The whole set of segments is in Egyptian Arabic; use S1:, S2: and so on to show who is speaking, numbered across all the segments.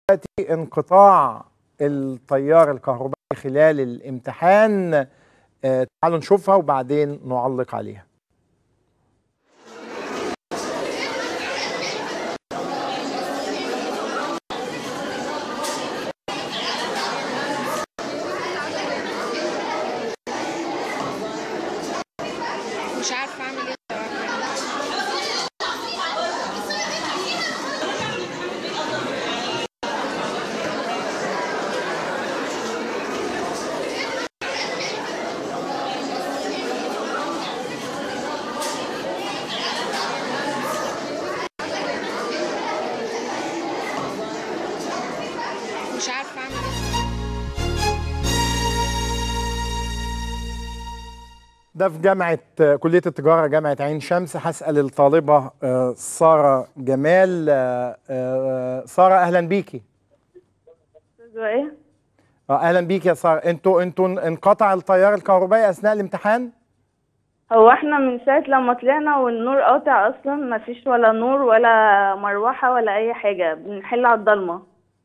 S1: دلوقتي انقطاع التيار الكهربائي خلال الامتحان آه، تعالوا نشوفها وبعدين نعلق عليها
S2: مش عارفه اعمل ايه بصراحه مش عارفه اعمل ايه
S1: ده في جامعة آه، كلية التجارة جامعة عين شمس هسأل الطالبة آه، سارة جمال آه، آه، سارة أهلا بيكي
S3: ايه
S1: آه، أهلا بيكي يا سارة انتوا انتوا انقطع التيار الكهربائي أثناء الامتحان
S3: هو احنا من ساعة لما طلعنا والنور قاطع اصلا مفيش ولا نور ولا مروحة ولا اي حاجة بنحل على الضلمة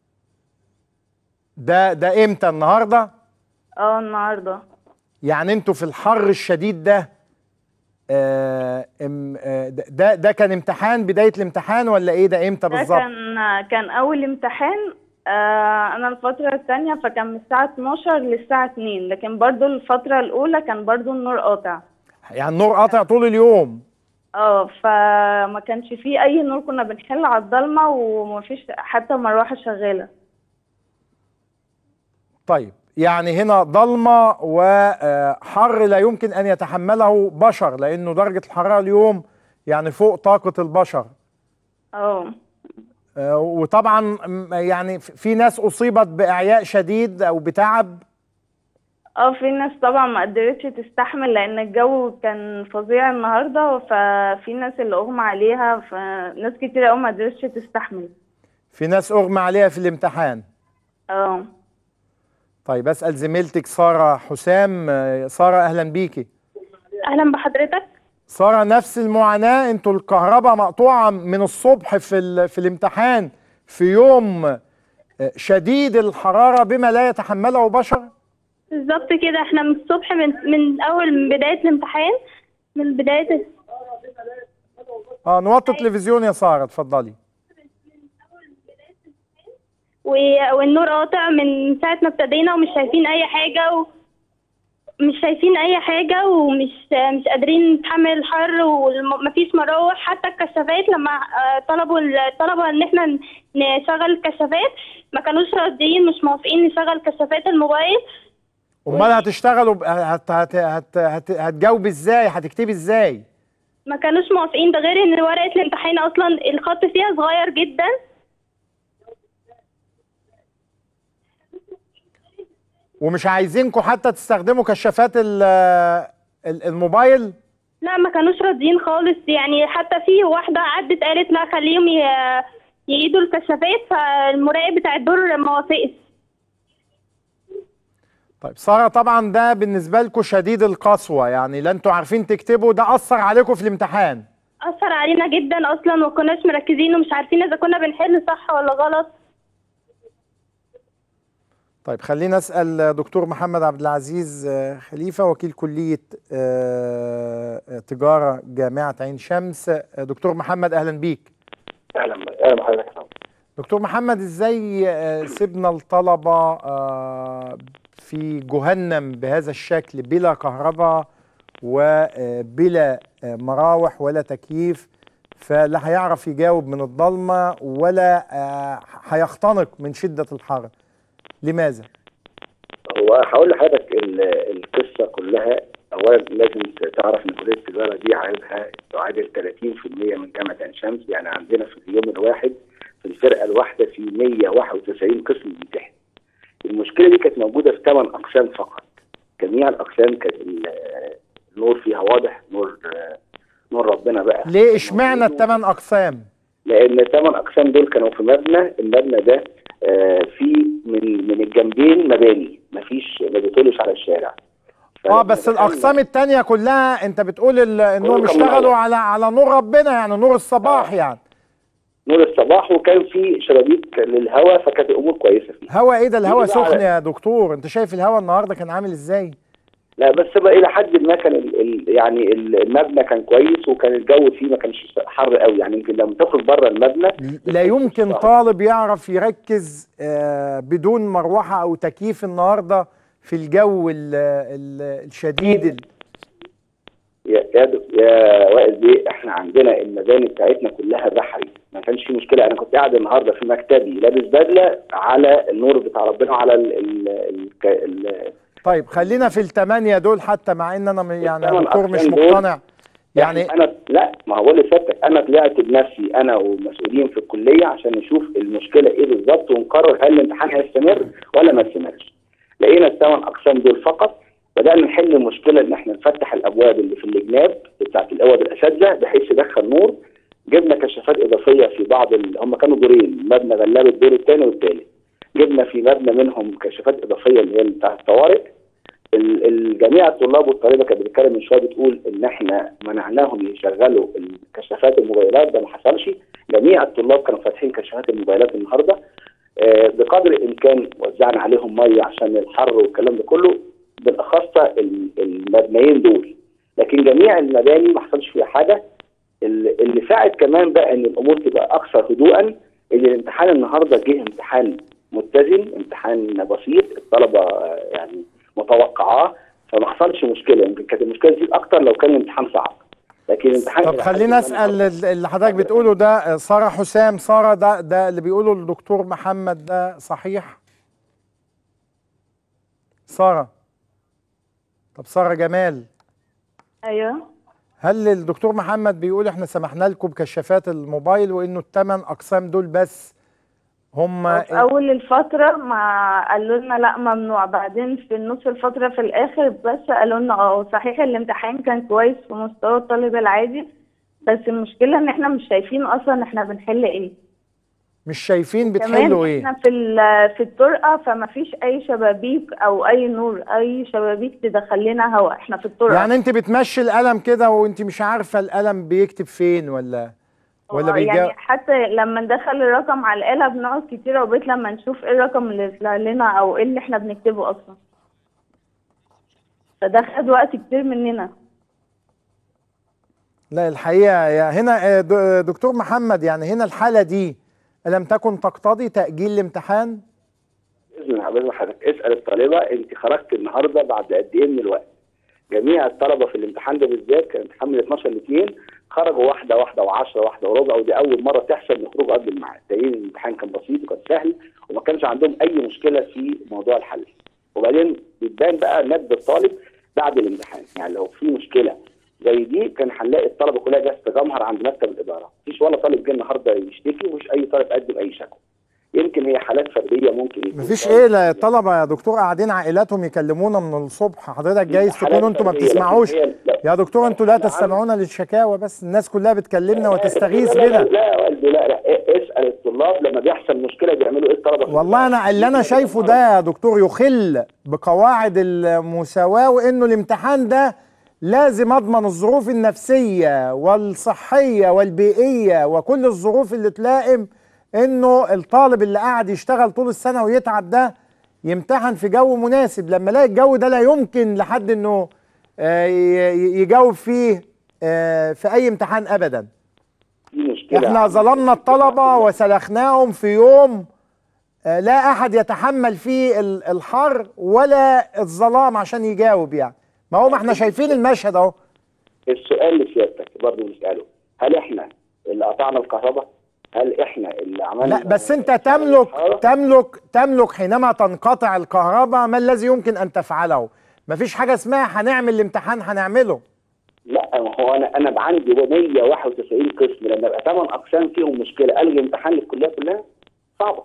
S1: ده ده امتى النهارده
S3: اه النهاردة
S1: يعني انتوا في الحر الشديد ده آه، ام- آه، ده- ده ده كان امتحان بداية الامتحان ولا ايه ده امتى
S3: ده
S1: بالظبط
S3: كان كان اول امتحان آه انا الفترة التانية فكان من الساعة 12 للساعة 2 لكن برضو الفترة الاولى كان برضو النور قاطع
S1: يعني النور قاطع طول اليوم
S3: اه فما كانش فيه اي نور كنا بنحل على الضلمة ومفيش حتى مروحة شغالة
S1: طيب يعني هنا ضلمة وحر لا يمكن أن يتحمله بشر لأنه درجة الحرارة اليوم يعني فوق طاقة البشر
S3: اه
S1: آه، وطبعا م- يعني في- في ناس أصيبت بإعياء شديد أو بتعب
S3: اه في ناس طبعا ما قدرتش تستحمل لان الجو كان فظيع النهارده ففي ناس اللي اغمى عليها فناس كتير قوي ما قدرتش تستحمل
S1: في ناس أغمى عليها في الامتحان
S3: اه
S1: طيب أسأل زميلتك سارة حسام آه، سارة أهلا بيكي
S3: اهلا بحضرتك
S1: سارة نفس المعاناة انتوا الكهرباء مقطوعة من الصبح في ال- في الامتحان في يوم آه، شديد الحرارة بما لا يتحمله بشر
S4: بالظبط كده احنا من الصبح من من اول من بداية الامتحان من بداية
S1: اه نوطي التلفزيون يا سارة اتفضلي
S4: و- والنور قاطع من ساعة ما ابتدينا ومش شايفين أي حاجة و... مش شايفين أي حاجة ومش مش قادرين نتحمل الحر ومفيش مراوح حتى الكشافات لما آه، طلبوا الطلبة إن احنا ن- نشغل الكشافات ما كانوش راضيين مش موافقين نشغل كشافات الموبايل
S1: امال هتشتغلوا ب- هت هت هت هت هتجاوبي ازاي هتكتبي ازاي
S4: ما كانوش موافقين ده غير ان ورقة الامتحان اصلا الخط فيها صغير جدا
S1: ومش عايزينكم حتى تستخدموا كشافات ال- ال- الموبايل
S4: لا ما كانوش راضيين خالص يعني حتى في واحدة عدت قالت لا خليهم ي- يقيدوا الكشافات فالمراقب بتاع الدور ما وافقش
S1: طيب سارة طبعا ده بالنسبة لكم شديد القسوة يعني لا انتوا عارفين تكتبوا ده أثر عليكم في الامتحان
S4: أثر علينا جدا أصلا وما كناش مركزين ومش عارفين إذا كنا بنحل صح ولا غلط
S1: طيب خلينا اسال دكتور محمد عبد العزيز آه، خليفه وكيل كليه آه، آه، تجاره جامعه عين شمس آه، دكتور محمد اهلا بيك
S5: اهلا اهلا بحضرتك يا فندم.
S1: دكتور محمد ازاي آه، سيبنا الطلبه آه، في جهنم بهذا الشكل بلا كهرباء وبلا آه، مراوح ولا تكييف فلا هيعرف يجاوب من الضلمه ولا آه، هيختنق من شده الحر لماذا؟
S5: هو هقول لحضرتك ال- القصه كلها اولا لازم تعرف ان كليه التجاره دي عددها تعادل 30% من جامعه عين شمس يعني عندنا في اليوم الواحد في الفرقه الواحده في 191 قسم بيمتحن المشكله دي كانت موجوده في ثمان اقسام فقط جميع الاقسام كان ال- النور فيها واضح نور نور ربنا بقى
S1: ليه اشمعنى الثمان اقسام؟
S5: لان الثمان اقسام دول كانوا في مبنى المبنى ده آه، فيه من من الجنبين مباني مفيش ما بيطلش على الشارع
S1: اه بس الاقسام التانية كلها انت بتقول ال- انهم
S5: كله كان
S1: اشتغلوا
S5: مولع.
S1: على على نور ربنا يعني نور الصباح
S5: آه.
S1: يعني
S5: نور الصباح وكان في شبابيك للهواء فكانت الامور كويسه فيه
S1: هوا ايه ده الهوا
S5: يجي بقى
S1: سخن
S5: على-
S1: يا دكتور انت شايف الهوا النهارده كان عامل ازاي
S5: لا بس بقى الى حد ما كان ال ال يعني ال- المبنى كان كويس وكان الجو فيه ما كانش حر قوي يعني يمكن لما تخرج بره المبنى
S1: لا يمكن طالب يعرف يركز آه، بدون مروحه او تكييف النهارده في الجو ال ال الشديد ال-
S5: يا يا دك- يا وائل بيه احنا عندنا المباني بتاعتنا كلها بحري ما كانش في مشكله انا كنت قاعد النهارده في مكتبي لابس بدله على النور بتاع ربنا وعلى ال ال ال ال
S1: طيب خلينا في الثمانيه دول حتى مع ان انا م- يعني
S5: الثمان
S1: دكتور مش
S5: أقسام دول
S1: مقتنع يعني
S5: انا لا ما هو اللي فاتك انا طلعت بنفسي انا والمسؤولين في الكليه عشان نشوف المشكله ايه بالظبط ونقرر هل الامتحان هيستمر ولا ما يستمرش لقينا الثمان اقسام دول فقط بدانا نحل المشكله ان احنا نفتح الابواب اللي في الجناب بتاعت الاوض الاساتذه بحيث يدخل نور جبنا كشافات اضافيه في بعض ال... هم كانوا دورين مبنى غلاب الدور الثاني والثالث جبنا في مبنى منهم كشافات اضافيه اللي هي بتاعت الطوارئ ال- ال- جميع الطلاب والطالبه كانت بتتكلم من شويه بتقول ان احنا منعناهم يشغلوا كشافات الموبايلات ده ما حصلش جميع الطلاب كانوا فاتحين كشافات الموبايلات النهارده آه، بقدر الامكان وزعنا عليهم ميه عشان الحر والكلام ده كله بالاخص ال- المبنيين دول لكن جميع المباني ما حصلش فيها حاجه ال- اللي ساعد كمان بقى ان الامور تبقى اكثر هدوءا ان الامتحان النهارده جه امتحان متزن امتحان بسيط الطلبه آه، يعني متوقعاه فما حصلش مشكله يمكن كانت المشكله تزيد اكتر لو كان الامتحان صعب لكن الامتحان
S1: طب خلينا اسال ال- اللي حضرتك بتقوله ده آه، ساره حسام ساره ده ده اللي بيقوله الدكتور محمد ده صحيح ساره طب ساره جمال
S3: ايوه
S1: هل الدكتور محمد بيقول احنا سمحنا لكم بكشافات الموبايل وانه الثمان اقسام دول بس هم
S3: في اول الفتره ما قالوا لنا لا ممنوع بعدين في النص الفتره في الاخر بس قالوا لنا اه صحيح الامتحان كان كويس في مستوى الطالب العادي بس المشكله ان احنا مش شايفين اصلا احنا بنحل ايه
S1: مش شايفين
S3: كمان
S1: بتحلوا ايه
S3: احنا في ال- في الطرقه فما فيش اي شبابيك او اي نور اي شبابيك تدخل لنا هواء احنا في الطرقه
S1: يعني انت بتمشي القلم كده وانت مش عارفه القلم بيكتب فين ولا ولا
S3: آه،
S1: بيجا
S3: يعني حتى لما ندخل الرقم على الآلة بنقعد كتير عقبال لما نشوف ايه الرقم اللي طلع لنا او ايه اللي احنا بنكتبه اصلا فده خد وقت كتير مننا
S1: لا الحقيقه يا هنا آه، د- دكتور محمد يعني هنا الحاله دي لم تكن تقتضي تاجيل الامتحان
S5: باذن الله باذن حضرتك اسال الطالبه انت خرجت النهارده بعد قد ايه من الوقت جميع الطلبه في الامتحان ده بالذات كان امتحان من 12 ل 2 خرجوا واحده واحده و10 واحده وربع ودي اول مره تحصل ان يخرجوا قبل الميعاد تقريبا الامتحان كان بسيط وكان سهل وما كانش عندهم اي مشكله في موضوع الحل وبعدين بتبان بقى ند الطالب بعد الامتحان يعني لو في مشكله زي دي كان هنلاقي الطلبه كلها جالسه تجمهر عند مكتب الاداره مفيش ولا طالب جه النهارده يشتكي ومفيش اي طالب قدم اي شكوى يمكن هي حالات فرديه ممكن يكون
S1: مفيش
S5: طالب-
S1: ايه لا الطلبه يا دكتور قاعدين عائلاتهم يكلمونا من الصبح حضرتك جايز
S5: حالات
S1: تكونوا انتوا ما
S5: فردية،
S1: بتسمعوش
S5: لكن هي- لا.
S1: يا دكتور انتوا لا
S5: أنا عارف.
S1: تستمعون للشكاوى بس الناس كلها بتكلمنا وتستغيث
S5: لا لا لا
S1: بنا
S5: لا يا والدي لا لا اسال الطلاب لما بيحصل مشكله بيعملوا ايه الطلبه في
S1: والله انا اللي انا شايفه ده يا دكتور يخل بقواعد المساواه وانه الامتحان ده لازم اضمن الظروف النفسيه والصحيه والبيئيه وكل الظروف اللي تلائم انه الطالب اللي قاعد يشتغل طول السنه ويتعب ده يمتحن في جو مناسب لما الاقي الجو ده لا يمكن لحد انه آه، ي- ي- يجاوب فيه آه، في اي امتحان ابدا
S5: في مشكله
S1: احنا ظلمنا الطلبه وسلخناهم في يوم آه، لا احد يتحمل فيه ال- الحر ولا الظلام عشان يجاوب يعني ما هو ما احنا شايفين المشهد اهو
S5: السؤال اللي سيادتك برضه بنساله هل احنا اللي قطعنا الكهرباء؟ هل احنا اللي عملنا
S1: لا بس انت تملك تملك تملك حينما تنقطع الكهرباء ما الذي يمكن ان تفعله مفيش حاجه اسمها هنعمل الامتحان هنعمله
S5: لا ما هو انا انا عندي 191 قسم لما يبقى ثمان اقسام فيهم مشكله الغي امتحان للكليه كلها صعبه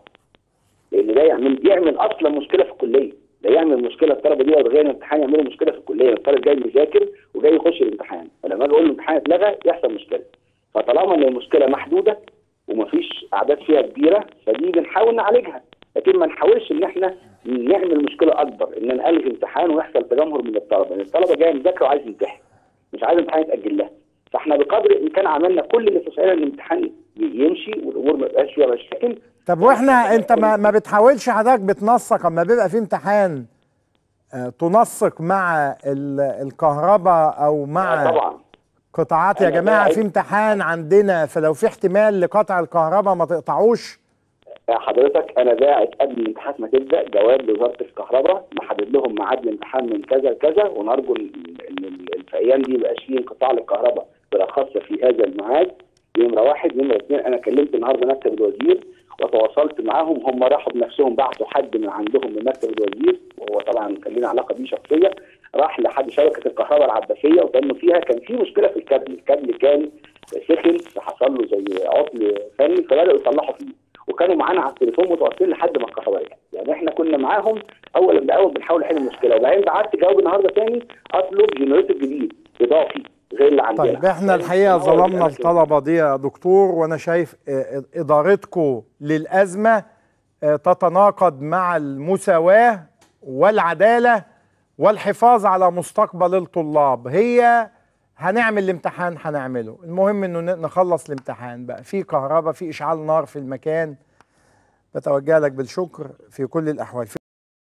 S5: لان ده يعمل يعمل اصلا مشكله في الكليه ده يعمل مشكله الطلبه دي لو غير الامتحان يعملوا مشكله في الكليه الطالب جاي يذاكر وجاي يخش الامتحان فلما اجي اقول له الامتحان اتلغى يحصل مشكله فطالما ان المشكله محدوده ومفيش اعداد فيها كبيره فدي بنحاول نعالجها لكن ما نحاولش ان احنا نعمل مشكله اكبر ان انا الغي امتحان ويحصل تجمهر من الطلبه لان الطلبه جايه مذاكره وعايز يمتحن مش عايز امتحان يتاجل لها فاحنا بقدر الامكان عملنا كل اللي في وسعنا ان الامتحان ي- يمشي والامور ما يبقاش فيها مشاكل
S1: طب واحنا انت ما, ما بتحاولش حضرتك بتنسق اما بيبقى في امتحان آه، تنسق مع ال- الكهرباء او
S5: آه
S1: مع
S5: طبعا
S1: قطاعات يا
S5: أنا
S1: جماعه
S5: قاعد-
S1: في امتحان عندنا فلو في احتمال لقطع الكهرباء ما تقطعوش
S5: حضرتك انا باعت قبل الامتحانات ما تبدا جواب لوزاره الكهرباء محدد لهم ميعاد الامتحان من كذا لكذا ونرجو ان إن ال- في الايام دي يبقاش فيه انقطاع للكهرباء بالاخص في هذا الميعاد نمره واحد نمره اثنين انا كلمت النهارده مكتب الوزير وتواصلت معاهم هم راحوا بنفسهم بعتوا حد من عندهم من مكتب الوزير وهو طبعا كان لنا علاقه بيه شخصيه راح لحد شبكه الكهرباء العباسيه وكانوا فيها كان في مشكله في الكابل الكابل كان سخن فحصل له زي عطل فني فبداوا يصلحوا فيه وكانوا معانا على التليفون متواصلين لحد ما الكهرباء رجعت يعني احنا كنا معاهم اول باول بنحاول نحل المشكله وبعدين بعت جواب النهارده تاني اطلب جنريتور جديد اضافي غير اللي عندنا
S1: طيب احنا
S5: يعني
S1: الحقيقه
S5: هو
S1: ظلمنا
S5: الأماكن-
S1: الطلبه دي يا دكتور وانا شايف آه، ادارتكم للازمه آه، تتناقض مع المساواه والعداله والحفاظ على مستقبل الطلاب هي هنعمل الامتحان هنعمله المهم انه ن- نخلص الامتحان بقى في كهرباء في اشعال نار في المكان بتوجه لك بالشكر في كل الاحوال